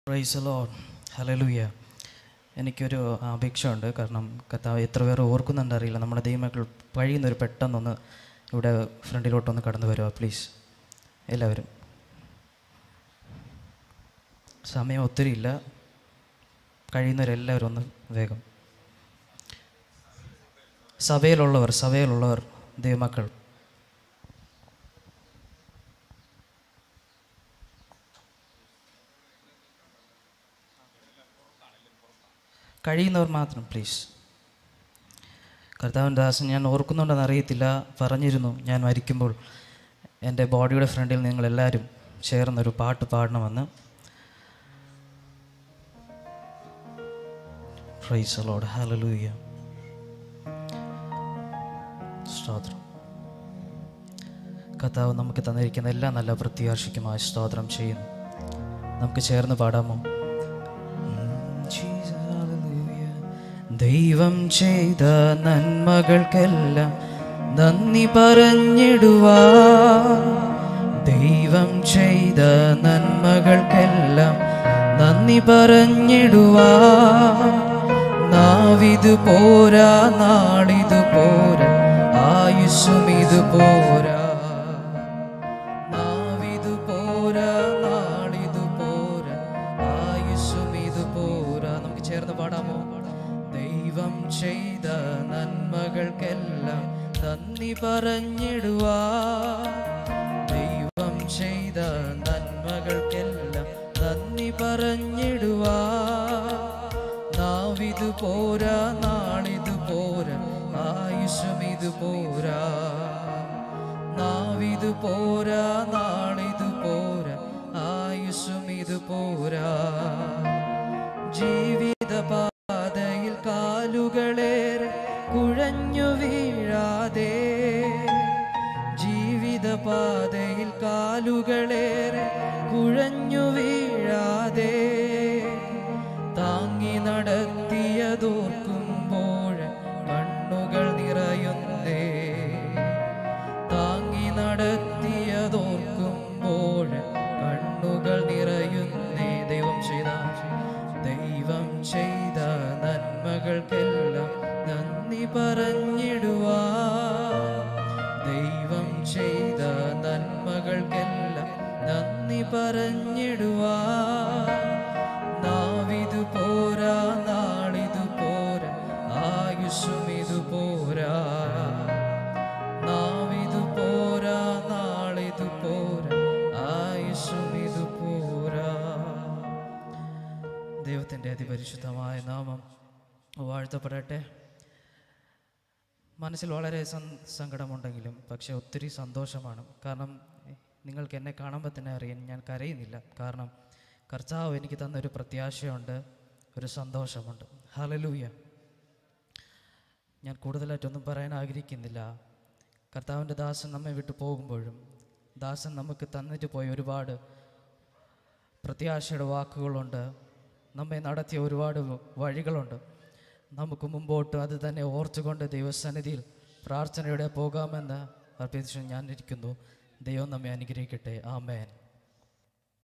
Price load ഹലലുയ എനിക്കൊരു അപേക്ഷയുണ്ട് കാരണം കർത്താവ് എത്ര പേർ ഓർക്കുന്നുണ്ട് അറിയില്ല നമ്മുടെ ദൈവമക്കൾ കഴിയുന്നൊരു പെട്ടെന്നൊന്ന് ഇവിടെ ഫ്രണ്ടിലോട്ടൊന്ന് കടന്നു വരുക പ്ലീസ് എല്ലാവരും സമയം ഒത്തിരി ഇല്ല കഴിയുന്നവരെല്ലാവരും ഒന്ന് വേഗം സഭയിലുള്ളവർ സഭയിലുള്ളവർ ദൈവമക്കൾ കഴിയുന്നവർ മാത്രം പ്ലീസ് കർത്താവിൻ ദാസൻ ഞാൻ ഓർക്കുന്നുണ്ടെന്ന് അറിയത്തില്ല പറഞ്ഞിരുന്നു ഞാൻ മരിക്കുമ്പോൾ എൻ്റെ ബോഡിയുടെ ഫ്രണ്ടിൽ നിങ്ങളെല്ലാവരും ചേർന്നൊരു പാട്ട് പാടണമെന്ന് പ്രൈസ് ലോഡ് ഹലലൂയ സ്തോത്രം കർത്താവ് നമുക്ക് തന്നിരിക്കുന്ന എല്ലാ നല്ല പ്രത്യാശിക്കുമായി സ്തോത്രം ചെയ്യുന്നു നമുക്ക് ചേർന്ന് പാടാമോ Jesus, hallelujah. ദൈവം ചെയ്ത നന്മകൾക്കെല്ലാം നന്ദി പറഞ്ഞിടുവാ ദൈവം ചെയ്ത നന്മകൾക്കെല്ലാം നന്ദി പറഞ്ഞിടുവാ നാവിതു പോരാ നാളിതു പോരാ ആയുസ്സും ഇത് പോരാ നാവിതു പോരാ നാളിതു പോരാ ആയുസ്സും ഇത് പോരാ നമുക്ക് ചേർന്ന് പാടാമോ ദൈവം ചെയ്ത നന്മകൾക്കെല്ലാം നന്ദി പറഞ്ഞിടുവാ ദൈവം ചെയ്ത നന്മകൾക്കെല്ലാം നന്ദി പറഞ്ഞിടുവാ നാവിതു പോരാ നാളിതു പോരാ ആയുസ്സും ഇത് പോരാ നാവിതു പോരാ നാളിതു പോരാ ആയുസ്സും ഇത് പോരാ ജീവിത പാതയിൽ കാലുകളേറെ കുഴഞ്ഞു വീഴാതെ ജീവിത പാതയിൽ കാലുകളേറെ കുഴഞ്ഞു വീഴാതെ താങ്ങി നടത്തിയതോർക്കുമ്പോൾ കണ്ണുകൾ നിറയുന്നേ താങ്ങി നടത്തിയതോർക്കുമ്പോൾ കണ്ണുകൾ നിറയുന്നേ ദൈവം ചെയ്ത ദൈവം ചെയ്ത നന്മകൾക്കെല്ലാം നന്ദി പറഞ്ഞിടുവാ ദൈവം ചെയ്ത നന്മകൾക്കെല്ലാം നന്ദി പറഞ്ഞിടുവാ നാവിതു പോരാ നാളിതു പോരാ ആയുസ്സും ഇത് പോരാ നാവിതു പോരാ നാളിതു പോരാ ആയുസ്സും ഇത് പോരാ ദൈവത്തിൻ്റെ അതിപരിശുദ്ധമായ നാമം വാഴ്ത്തപ്പെടട്ടെ മനസ്സിൽ വളരെ സം- സങ്കടമുണ്ടെങ്കിലും പക്ഷെ ഒത്തിരി സന്തോഷമാണ് കാരണം നിങ്ങൾക്ക് എന്നെ കാണുമ്പോൾ തന്നെ അറിയാൻ ഞാൻ കരയുന്നില്ല കാരണം കർത്താവ് എനിക്ക് തന്നൊരു പ്രത്യാശയുണ്ട് ഒരു സന്തോഷമുണ്ട് ഹലലൂയ ഞാൻ കൂടുതലായിട്ടൊന്നും പറയാൻ ആഗ്രഹിക്കുന്നില്ല കർത്താവിൻ്റെ ദാസൻ നമ്മെ വിട്ടു പോകുമ്പോഴും ദാസൻ നമുക്ക് തന്നിട്ട് പോയ ഒരുപാട് പ്രത്യാശയുടെ വാക്കുകളുണ്ട് നമ്മെ നടത്തിയ ഒരുപാട് വഴികളുണ്ട് നമുക്ക് മുമ്പോട്ട് അത് തന്നെ ഓർത്തുകൊണ്ട് ദൈവസന്നിധിയിൽ പ്രാർത്ഥനയുടെ പോകാമെന്ന് അർപ്പിച്ചു ഞാൻ ഇരിക്കുന്നു ദൈവം നമ്മെ അനുഗ്രഹിക്കട്ടെ ആമേൻ